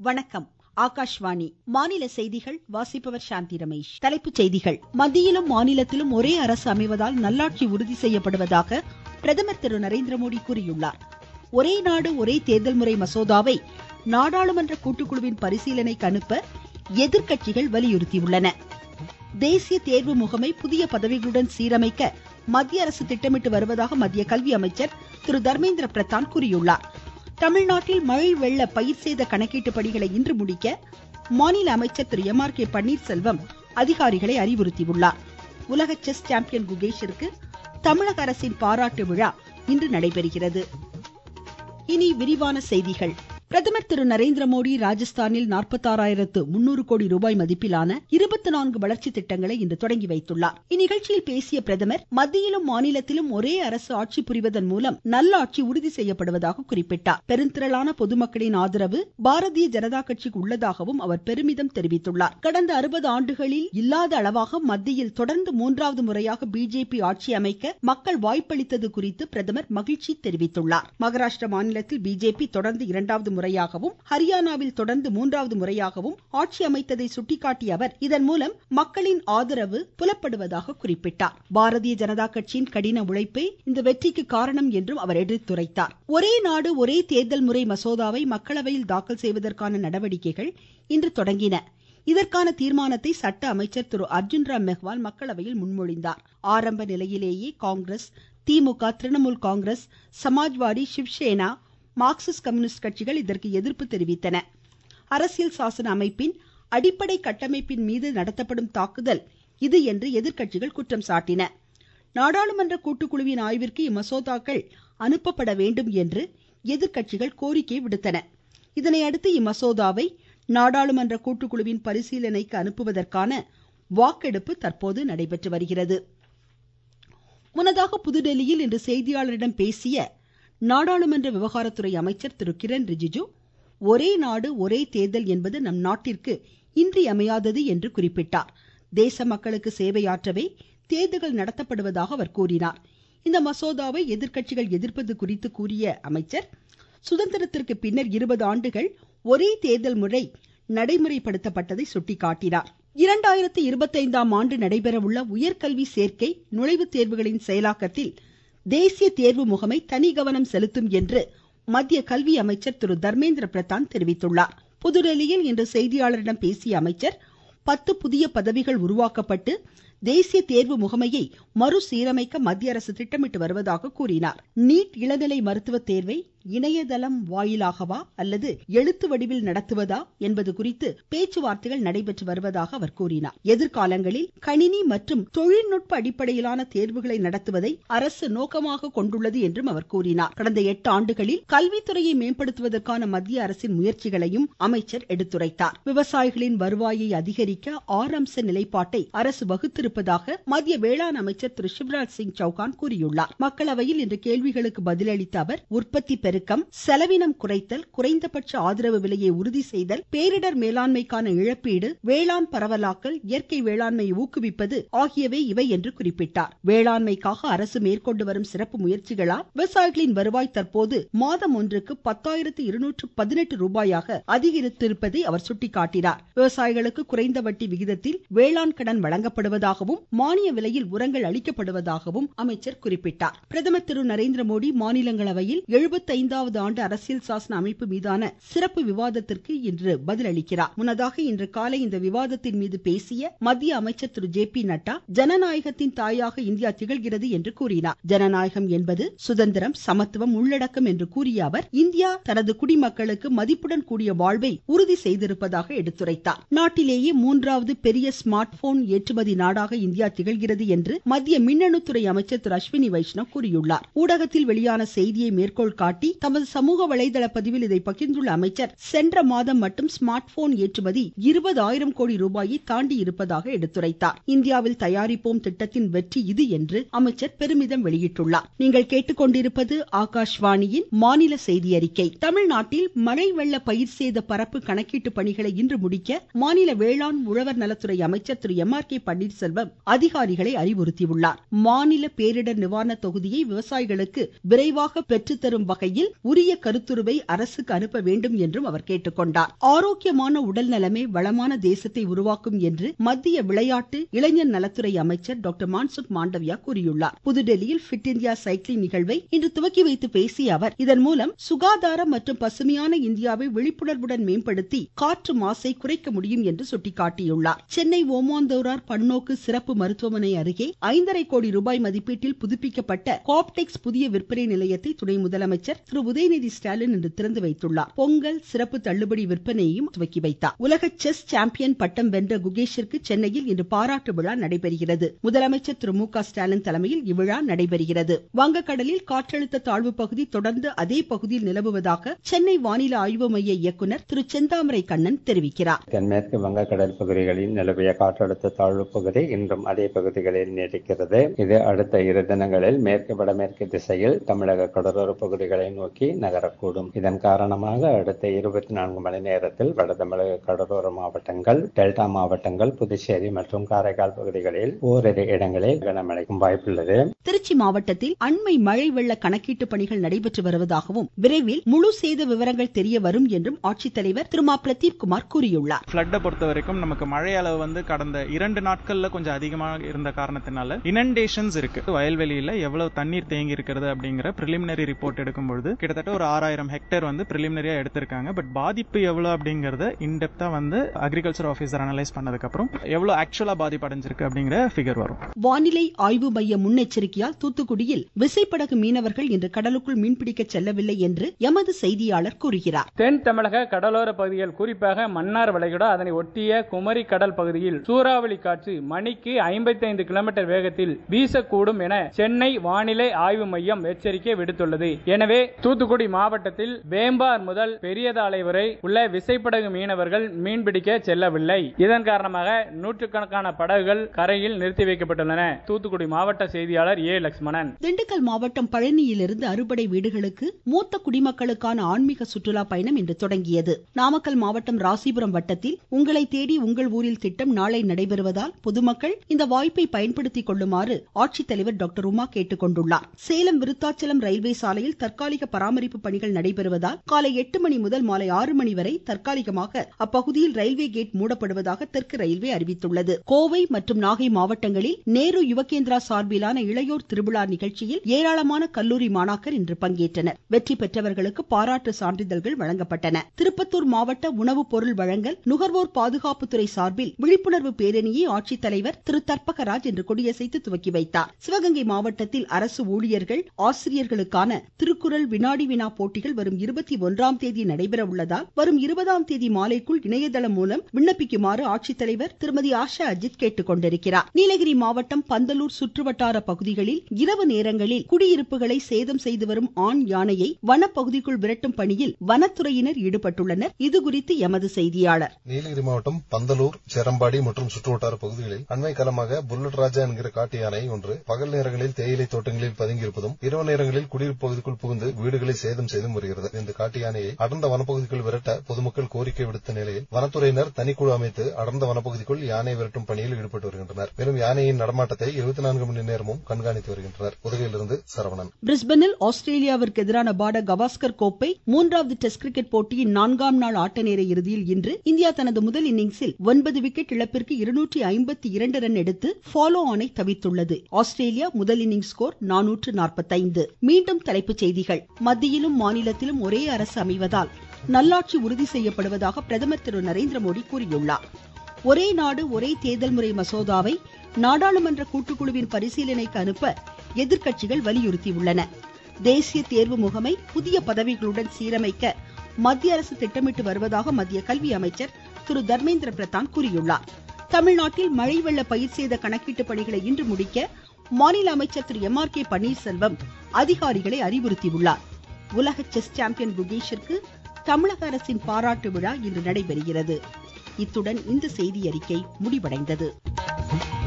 வணக்கம் ஆகாஷ்வாணி மாநில செய்திகள் வாசிப்பவர் சாந்தி ரமேஷ் தலைப்புச் செய்திகள் மத்தியிலும் மாநிலத்திலும் ஒரே அரசு அமைவதால் நல்லாட்சி உறுதி செய்யப்படுவதாக பிரதமர் திரு நரேந்திர மோடி கூறியுள்ளார் ஒரே நாடு ஒரே தேர்தல் முறை மசோதாவை நாடாளுமன்ற கூட்டுக்குழுவின் பரிசீலனைக்கு அனுப்ப எதிர்க்கட்சிகள் வலியுறுத்தியுள்ளன தேசிய தேர்வு முகமை புதிய பதவிகளுடன் சீரமைக்க மத்திய அரசு திட்டமிட்டு வருவதாக மத்திய கல்வி அமைச்சர் திரு தர்மேந்திர பிரதான் கூறியுள்ளார் தமிழ்நாட்டில் மழை வெள்ள பயிர் சேத கணக்கீட்டு பணிகளை இன்று முடிக்க மாநில அமைச்சர் Thiru M R K Panneerselvam அதிகாரிகளை அறிவுறுத்தியுள்ளார் உலக செஸ் சாம்பியன் குகேஷிற்கு தமிழக அரசின் பாராட்டு விழா இன்று நடைபெறுகிறது இனி விரிவான செய்திகள் பிரதமர் திரு நரேந்திர மோடி ராஜஸ்தானில் நாற்பத்தாறாயிரத்து முன்னூறு கோடி ரூபாய் மதிப்பிலான இருபத்தி நான்கு வளர்ச்சி திட்டங்களை இன்று தொடங்கி வைத்துள்ளார் இந்நிகழ்ச்சியில் பேசிய பிரதமர் மத்தியிலும் மாநிலத்திலும் ஒரே அரசு ஆட்சி புரிவதன் மூலம் நல்லாட்சி உறுதி செய்யப்படுவதாக குறிப்பிட்டார் பெருந்திரளான பொதுமக்களின் ஆதரவு பாரதிய ஜனதா கட்சிக்கு உள்ளதாகவும் அவர் பெருமிதம் தெரிவித்துள்ளார் கடந்த அறுபது ஆண்டுகளில் இல்லாத அளவாக மத்தியில் தொடர்ந்து மூன்றாவது முறையாக பிஜேபி ஆட்சி அமைக்க மக்கள் வாய்ப்பளித்தது குறித்து பிரதமர் மகிழ்ச்சி தெரிவித்துள்ளார் மகாராஷ்டிர மாநிலத்தில் பிஜேபி தொடர்ந்து இரண்டாவது முறையாகவும் ஹரியானாவில் தொடர்ந்து மூன்றாவது முறையாகவும் ஆட்சி அமைத்ததை சுட்டிக்காட்டிய அவர் இதன் மூலம் மக்களின் ஆதரவு புலப்படுவதாக குறிப்பிட்டார் பாரதிய ஜனதா கட்சியின் கடின உழைப்பே இந்த வெற்றிக்கு காரணம் என்றும் அவர் எடுத்துரைத்தார் ஒரே நாடு ஒரே தேர்தல் முறை மசோதாவை மக்களவையில் தாக்கல் செய்வதற்கான நடவடிக்கைகள் இன்று தொடங்கின இதற்கான தீர்மானத்தை சட்ட அமைச்சர் திரு அர்ஜுன் ராம் மெஹ்வால் மக்களவையில் முன்மொழிந்தார் ஆரம்ப நிலையிலேயே Congress Thimuka Trinamool Congress Samajwadi Shivsena Marxist Communist கட்சிகள் இதற்கு எதிர்ப்பு தெரிவித்தன அரசியல் சாசன அமைப்பின் அடிப்படை கட்டமைப்பின் மீது நடத்தப்படும் தாக்குதல் இது என்று எதிர்க்கட்சிகள் குற்றம் சாட்டின நாடாளுமன்ற கூட்டுக்குழுவின் ஆய்விற்கு இம்மசோதாக்கள் அனுப்பப்பட வேண்டும் என்று எதிர்க்கட்சிகள் கோரிக்கை விடுத்தன இதனையடுத்து இம்மசோதாவை நாடாளுமன்ற கூட்டுக்குழுவின் பரிசீலனைக்கு அனுப்புவதற்கான வாக்கெடுப்பு தற்போது நடைபெற்று வருகிறது முன்னதாக புதுடெல்லியில் இன்று செய்தியாளரிடம் பேசிய நாடாளுமன்ற விவகாரத்துறை அமைச்சர் திரு கிரண் ரிஜிஜு ஒரே நாடு ஒரே தேர்தல் என்பது நம் நாட்டிற்கு இன்றியமையாதது என்று குறிப்பிட்டார் தேச மக்களுக்கு சேவையாற்றவே தேர்தல்கள் நடத்தப்படுவதாக அவர் கூறினார் இந்த மசோதாவை எதிர்க்கட்சிகள் எதிர்ப்பது குறித்து கூறிய அமைச்சர் சுதந்திரத்திற்கு பின்னர் இருபது ஆண்டுகள் ஒரே தேர்தல் முறை நடைமுறைப்படுத்தப்பட்டதை சுட்டிக்காட்டினார் இரண்டாயிரத்தி இருபத்தைந்தாம் ஆண்டு நடைபெறவுள்ள உயர்கல்வி சேர்க்கை நுழைவுத் தேர்வுகளின் செயலாக்கத்தில் தேசிய தேர்வு முகமை தனி கவனம் செலுத்தும் என்று மத்திய கல்வி அமைச்சர் திரு தர்மேந்திர பிரதான் தெரிவித்துள்ளார் புதுடெல்லியில் இன்று செய்தியாளரிடம் பேசிய அமைச்சர் பத்து புதிய பதவிகள் உருவாக்கப்பட்டு தேசிய தேர்வு முகமையை மறுசீரமைக்க மத்திய அரசு திட்டமிட்டு வருவதாக கூறினார் நீட் இளநிலை மருத்துவ தேர்வை இணையதளம் வாயிலாகவா அல்லது எழுத்து வடிவில் நடத்துவதா என்பது குறித்து பேச்சுவார்த்தைகள் நடைபெற்று வருவதாக அவர் கூறினார் எதிர்காலங்களில் கணினி மற்றும் தொழில்நுட்ப அடிப்படையிலான தேர்வுகளை நடத்துவதை அரசு நோக்கமாக கொண்டுள்ளது என்றும் அவர் கூறினார் கடந்த எட்டு ஆண்டுகளில் கல்வித்துறையை மேம்படுத்துவதற்கான மத்திய அரசின் முயற்சிகளையும் அமைச்சர் எடுத்துரைத்தார் விவசாயிகளின் வருவாயை அதிகரிக்க ஆறு அம்ச நிலைப்பாட்டை அரசு வகுத்திருப்பதாக மத்திய வேளாண் அமைச்சர் திரு சிவராஜ் சிங் சௌகான் கூறியுள்ளார் மக்களவையில் இன்று கேள்விகளுக்கு பதிலளித்த அவர் உற்பத்தி பெருக்கம் செலவினம் குறைத்தல் குறைந்தபட்ச ஆதரவு விலையை உறுதி செய்தல் பேரிடர் மேலாண்மைக்கான இழப்பீடு வேளாண் பரவலாக்கல் இயற்கை வேளாண்மையை ஊக்குவிப்பது ஆகியவை இவை என்று குறிப்பிட்டார் வேளாண்மைக்காக அரசு மேற்கொண்டு வரும் சிறப்பு முயற்சிகளால் விவசாயிகளின் வருவாய் தற்போது மாதம் ஒன்றுக்கு பத்தாயிரத்து இருநூற்று பதினெட்டு ரூபாயாக அதிகரித்திருப்பதை அவர் சுட்டிக்காட்டினார் விவசாயிகளுக்கு குறைந்த வட்டி விகிதத்தில் வேளாண் கடன் வழங்கப்படுவதாகவும் மானிய விலையில் உரங்கள் அளிக்கப்படுவதாகவும் அமைச்சர் குறிப்பிட்டார் பிரதமர் திரு நரேந்திர மோடி மாநிலங்களவையில் எழுபத்தைந்து ஐந்தாவது ஆண்டு அரசியல் சாசன அமைப்பு மீதான சிறப்பு விவாதத்திற்கு இன்று பதிலளிக்கிறார் முன்னதாக இன்று காலை இந்த விவாதத்தின் மீது பேசிய மத்திய அமைச்சர் திரு ஜே பி நட்டா ஜனநாயகத்தின் தாயாக இந்தியா திகழ்கிறது என்று கூறினார் ஜனநாயகம் என்பது சுதந்திரம் சமத்துவம் உள்ளடக்கம் என்று கூறிய அவர் இந்தியா தனது குடிமக்களுக்கு மதிப்புடன் கூடிய வாழ்வை உறுதி செய்திருப்பதாக எடுத்துரைத்தார் நாட்டிலேயே மூன்றாவது பெரிய ஸ்மார்ட் போன் ஏற்றுமதி நாடாக இந்தியா திகழ்கிறது என்று மத்திய மின்னணுத்துறை அமைச்சர் திரு அஸ்வினி வைஷ்ணவ் கூறியுள்ளார் ஊடகத்தில் வெளியான செய்தியை மேற்கோள் காட்டி தமது சமூக வலைதள பதிவில் இதை பகிர்ந்துள்ள அமைச்சர் சென்ற மாதம் மட்டும் ஸ்மார்ட் போன் ஏற்றுமதி இருபது ஆயிரம் கோடி ரூபாயை தாண்டி இருப்பதாக எடுத்துரைத்தார் இந்தியாவில் தயாரிப்போம் திட்டத்தின் வெற்றி இது என்று அமைச்சர் பெருமிதம் வெளியிட்டுள்ளார் நீங்கள் கேட்டுக்கொண்டிருப்பது ஆகாஷ்வாணியின் மாநில செய்தி அறிக்கை தமிழ்நாட்டில் மழை வெள்ள பயிர் சேத பரப்பு கணக்கீட்டு பணிகளை இன்று முடிக்க மாநில வேளாண் உழவர் நலத்துறை அமைச்சர் Thiru M R K Panneerselvam அதிகாரிகளை அறிவுறுத்தியுள்ளார் மாநில பேரிடர் நிவாரண தொகுதியை விவசாயிகளுக்கு விரைவாக பெற்றுத்தரும் வகையில் வகையில் உரிய கருத்துருவை அரசுக்கு அனுப்ப வேண்டும் என்றும் அவர் கேட்டுக்கொண்டார் ஆரோக்கியமான உடல் நலமே வளமான தேசத்தை உருவாக்கும் என்று மத்திய விளையாட்டு இளைஞர் நலத்துறை அமைச்சர் டாக்டர் மான்சுக் மாண்டவியா கூறியுள்ளார் புதுடெல்லியில் ஃபிட் இந்தியா சைக்கிளிங் நிகழ்வை இன்று துவக்கி வைத்து பேசிய அவர் இதன் மூலம் சுகாதார மற்றும் பசுமையான இந்தியாவை விழிப்புணர்வுடன் மேம்படுத்தி காற்று மாசை குறைக்க முடியும் என்று சுட்டிக்காட்டியுள்ளார் சென்னை ஓமாந்தோரார் பன்னோக்கு சிறப்பு மருத்துவமனை அருகே ஐந்தரை கோடி ரூபாய் மதிப்பீட்டில் புதுப்பிக்கப்பட்ட காப்டெக்ஸ் புதிய விற்பனை நிலையத்தை துணை முதலமைச்சர் திரு உதயநிதி ஸ்டாலின் இன்று திறந்து வைத்துள்ளார் பொங்கல் சிறப்பு தள்ளுபடி விற்பனையையும் துவக்கி வைத்தார் உலக செஸ் சாம்பியன் பட்டம் வென்ற குகேஷிற்கு சென்னையில் இன்று பாராட்டு விழா நடைபெறுகிறது முதலமைச்சர் திரு மு க ஸ்டாலின் தலைமையில் இவ்விழா நடைபெறுகிறது வங்கக்கடலில் காற்றழுத்த தாழ்வு பகுதி தொடர்ந்து அதே பகுதியில் நிலவுவதாக சென்னை வானிலை ஆய்வு மைய இயக்குநர் திரு செந்தாமரை கண்ணன் தெரிவிக்கிறார் தென்மேற்கு வங்கக்கடல் பகுதிகளில் நிலவிய காற்றழுத்த தாழ்வு பகுதி இன்றும் அதே பகுதிகளில் நீடிக்கிறது இது அடுத்த இரு தினங்களில் மேற்கு வடமேற்கு திசையில் தமிழக கடலோர பகுதிகளை நோக்கி நகரக்கூடும் இதன் காரணமாக அடுத்த இருபத்தி நான்கு மணி நேரத்தில் வட தமிழக கடலோர மாவட்டங்கள் டெல்டா மாவட்டங்கள் புதுச்சேரி மற்றும் காரைக்கால் பகுதிகளில் ஓரிரு இடங்களில் கனமழைக்கும் வாய்ப்புள்ளது திருச்சி மாவட்டத்தில் அண்மை மழை வெள்ள கணக்கீட்டு பணிகள் நடைபெற்று வருவதாகவும் விரைவில் முழு சேத விவரங்கள் தெரிய வரும் என்றும் ஆட்சித்தலைவர் திரு மா பிரதீப் குமார் கூறியுள்ளார் ஃபிளட்டை பொறுத்த வரைக்கும் நமக்கு மழை அளவு வந்து கடந்த இரண்டு நாட்கள்ல கொஞ்சம் அதிகமாக இருந்த காரணத்தினால இனண்டேஷன்ஸ் இருக்கு வயல்வெளியில எவ்வளவு தண்ணீர் தேங்கி இருக்கிறது அப்படிங்கிற பிரிலிமினரி ரிப்போர்ட் எடுக்கும் பொழுது கிட்டத்தட்ட ஒரு ஆறாயிரம் ஹெக்டேர் வந்து பிரிலிமினரியா எடுத்திருக்காங்க பட் பாதிப்பு எவ்வளவு அப்படிங்கறத இன்டெப்தா வந்து அக்ரிகல்ச்சர் ஆஃபீஸர் அனலைஸ் பண்ணதுக்கு அப்புறம் எவ்வளவு ஆக்சுவலா பாதிப்பு அடைஞ்சிருக்கு அப்படிங்கிற ஃபிகர் வரும் வானிலை ஆய்வு மைய முன்னெச்சரிக்கையால் தூத்துக்குடியில் விசைப்படகு மீனவர்கள் இன்று கடலுக்குள் மீன்பிடிக்க செல்லவில்லை என்று எமது செய்தியாளர் கூறுகிறார் தென் தமிழக கடலோர பகுதிகள் குறிப்பாக மன்னார் வளைகுடா அதனை ஒட்டிய குமரி கடல் பகுதியில் சூறாவளி காற்று மணிக்கு ஐம்பத்தைந்து கிலோமீட்டர் வேகத்தில் வீசக்கூடும் என சென்னை வானிலை ஆய்வு மையம் எச்சரிக்கை விடுத்துள்ளது எனவே தூத்துக்குடி மாவட்டத்தில் வேம்பார் முதல் பெரியதாலை வரை உள்ள விசைப்படகு மீனவர்கள் மீன்பிடிக்க செல்லவில்லை இதன் காரணமாக நூற்றுக்கணக்கான படகுகள் கரையில் நிறுத்தி வைக்கப்பட்டுள்ளன தூத்துக்குடி மாவட்ட செய்தியாளர் ஏ லட்சுமணன் திண்டுக்கல் மாவட்டம் பழனியிலிருந்து அறுபடை வீடுகளுக்கு மூத்த குடிமக்களுக்கான ஆன்மீக சுற்றுலா பயணம் இன்று தொடங்கியது நாமக்கல் மாவட்டம் ராசிபுரம் வட்டத்தில் உங்களை தேடி உங்கள் ஊரில் திட்டம் நாளை நடைபெறுவதால் பொதுமக்கள் இந்த வாய்ப்பை பயன்படுத்திக் கொள்ளுமாறு ஆட்சித்தலைவர் டாக்டர் உமா கேட்டுக் கொண்டுள்ளார் சேலம் விருத்தாச்சலம் ரயில்வே சாலையில் தற்காலிக பராமரிப்பு பணிகள் நடைபெறுவதால் காலை எட்டு மணி முதல் மாலை ஆறு மணி வரை தற்காலிகமாக அப்பகுதியில் ரயில்வே கேட் மூடப்படுவதாக தெற்கு ரயில்வே அறிவித்துள்ளது கோவை மற்றும் நாகை மாவட்டங்களில் நேரு யுவகேந்திரா சார்பிலான இளையோர் திருவிழா நிகழ்ச்சியில் ஏராளமான கல்லூரி மாணாக்கர் இன்று பங்கேற்றனர் வெற்றி பெற்றவர்களுக்கு பாராட்டு சான்றிதழ்கள் வழங்கப்பட்டன திருப்பத்தூர் மாவட்ட உணவுப் பொருள் வழங்கல் நுகர்வோர் பாதுகாப்புத்துறை சார்பில் விழிப்புணர்வு பேரணியை ஆட்சித்தலைவர் திரு தற்பகராஜ் இன்று கொடியசைத்து துவக்கி வைத்தார் சிவகங்கை மாவட்டத்தில் அரசு ஊழியர்கள் ஆசிரியர்களுக்கான திருக்குறள் வினாடி வினா போட்டிகள் வரும் இருபத்தி ஒன்றாம் தேதி நடைபெற உள்ளதால் வரும் இருபதாம் தேதி மாலைக்குள் இணையதளம் மூலம் விண்ணப்பிக்குமாறு ஆட்சித்தலைவர் திருமதி ஆஷா அஜித் கேட்டுக் கொண்டிருக்கிறார் நீலகிரி மாவட்டம் பந்தலூர் சுற்றுவட்டார பகுதிகளில் இரவு நேரங்களில் குடியிருப்புகளை சேதம் செய்து வரும் ஆண் யானையை வனப்பகுதிக்குள் விரட்டும் பணியில் வனத்துறையினர் ஈடுபட்டுள்ளனர் இதுகுறித்து எமது செய்தியாளர் நீலகிரி மாவட்டம் பந்தலூர் சேரம்பாடி மற்றும் சுற்றுவட்டார பகுதிகளில் அண்மை காலமாக புல்லட் ராஜா என்கிற காட்டு யானை ஒன்று பகல் நேரங்களில் தேயிலை தோட்டங்களில் பதுங்கியிருப்பதும் இரவு நேரங்களில் குடியிருப்பு பகுதிக்குள் புகுந்து வீடுகளை சேதம் செய்தும் வருகிறது இந்த காட்டு யானையை அடர்ந்த வனப்பகுதிக்குள் விரட்ட பொதுமக்கள் கோரிக்கை விடுத்த நிலையில் வனத்துறையினர் தனிக்குழு அமைத்து அடர்ந்த வனப்பகுதிக்குள் யானை விரட்டும் பணியில் ஈடுபட்டு வருகின்றனர் மேலும் யானையின் நடமாட்டத்தை இருபத்தி நான்கு மணி நேரமும் கண்காணித்து வருகின்றனர் உதகையிலிருந்து சரவணன் பிரிஸ்பனில் ஆஸ்திரேலியாவிற்கு எதிரான பாட கவாஸ்கர் கோப்பை மூன்றாவது டெஸ்ட் கிரிக்கெட் போட்டியின் நான்காம் நாள் ஆட்ட நேர இறுதியில் இன்று இந்தியா தனது முதல் இன்னிங்ஸில் ஒன்பது விக்கெட் இழப்பிற்கு இருநூற்றி ஐம்பத்தி இரண்டு ரன் எடுத்து ஃபாலோ ஆனை தவிர்த்துள்ளது ஆஸ்திரேலியா முதல் இன்னிங்ஸ் ஸ்கோர் நானூற்று நாற்பத்தைந்து மீண்டும் தலைப்புச் செய்திகள் மத்தியிலும் மாநிலத்திலும் ஒரே அரசு அமைவதால் நல்லாட்சி உறுதி செய்யப்படுவதாக பிரதமர் திரு நரேந்திர மோடி கூறியுள்ளார் ஒரே நாடு ஒரே தேர்தல் முறை மசோதாவை நாடாளுமன்ற கூட்டுக்குழுவின் பரிசீலனைக்கு அனுப்ப எதிர்க்கட்சிகள் வலியுறுத்தியுள்ளன தேசிய தேர்வு முகமை புதிய பதவிகளுடன் சீரமைக்க மத்திய அரசு திட்டமிட்டு வருவதாக மத்திய கல்வி அமைச்சர் திரு தர்மேந்திர பிரதான் கூறியுள்ளார் தமிழ்நாட்டில் மழை வெள்ள பயிர் சேத கணக்கீட்டு பணிகளை இன்று முடிக்க மாநில அமைச்சர் Thiru M R K Panneerselvam அதிகாரிகளை அறிவுறுத்தியுள்ளார் உலக செஸ் சாம்பியன் குகேஷிற்கு தமிழக அரசின் பாராட்டு விழா இன்று நடைபெறுகிறது இத்துடன் இந்த செய்தி அறிக்கை முடிவடைந்தது